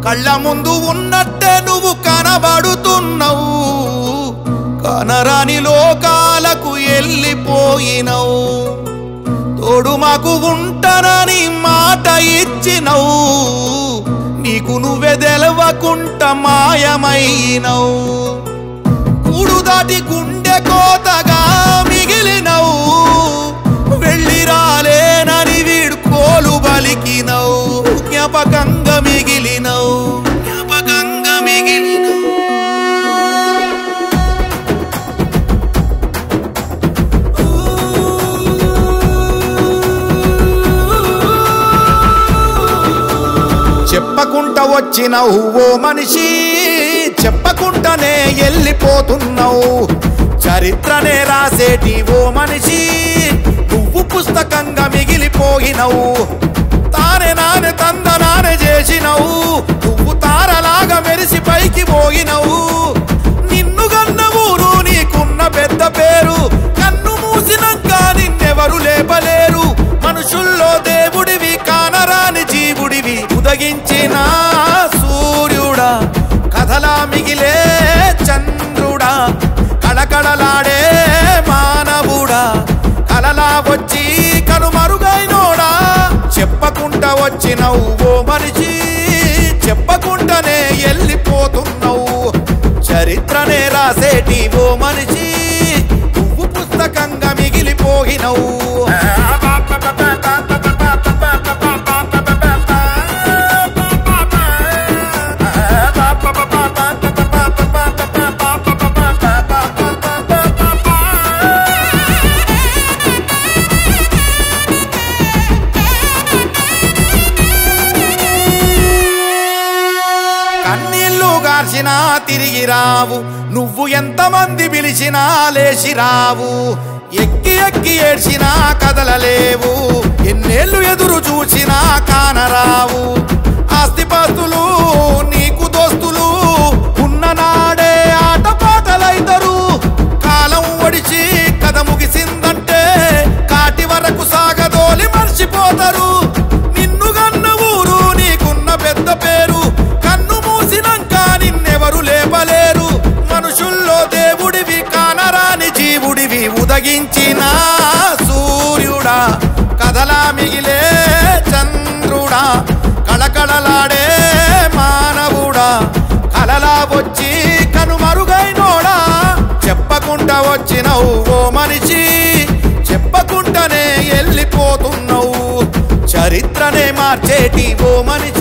కళ్ళ ముందు ఉన్నట్టే నువ్వు కనబడుతున్నావు కనరాని లోకాలకు వెళ్ళిపోయినవు తోడు మాకు ఉంటానని మాట ఇచ్చినవు నీకు నువ్వే తెలవకుంట మాయమైనవు కూడు దాటి గుండె కోతగా మిగిలినవు వెళ్ళి రాలేనని వీడు కోలు బలికినవు జ్ఞాపకంగా మిగిలినవు జ్ఞాపకంగా మిగిలినవు చెప్పకుంట వచ్చినవు ఓ మనిషి చెప్పకుంటనే వెళ్ళిపోతున్నావు చరిత్రనే రాసేటి ఓ మనిషి నువ్వు పుస్తకంగా మిగిలిపోయినవు తానే నానే తంద నానే చేసినవు నువ్వు తారలాగా మెరిసి పైకి పోయినవు నిన్ను గన్న ఊరు నీకున్న పెద్ద పేరు కన్ను మూసినాక నిన్నెవరు లేపలేరు మనుషుల్లో దేవుడివి కానరాని జీవుడివి ఉదగించిన సూర్యుడా కథలా మిగిలే చంద్రుడా కళకళలాడే మానవుడా కలలా వచ్చి కనుమరుగైనోడా చెప్పకుండా వచ్చినవు ఓ మనిషి చెప్పకుండానే వెళ్ళిపోతున్నావు చరిత్రనే రాసేటి ఓ మనిషి నువ్వు పుస్తకంగా మిగిలిపోయినవు కన్నీళ్లు గార్చినా తిరిగి రావు నువ్వు ఎంతమంది పిలిచినా లేచి రావు ఎక్కి ఎక్కి ఏడ్చినా కదలలేవు ఎన్నేళ్ళు ఎదురు చూసినా కానరావు ఆస్తిపాస్తులు నీకు దోస్తులు ఉన్ననాడే ఆటపాటలైతరు కాలం ఒడిచి కథ ముగిసిందంటే కాటి వరకు సాగదోలి మర్చిపోతారు నిన్ను గన్న ఊరు నీకున్న పెద్ద పేరు కన్ను మూసినాక నిన్నెవరు లేపలేరు మనుషుల్లో దేవుడివి కానరాని జీవుడివి ఉదగించిన సూర్యుడా కథలా మిగిలే చంద్రుడా కళకళలాడే మానవుడా కలలా వచ్చి కనుమరుగైనోడా చెప్పకుండా వచ్చినవు ఓ మనిషి చెప్పకుండానే వెళ్ళిపోతున్నావు చరిత్రనే మార్చేటి ఓ మనిషి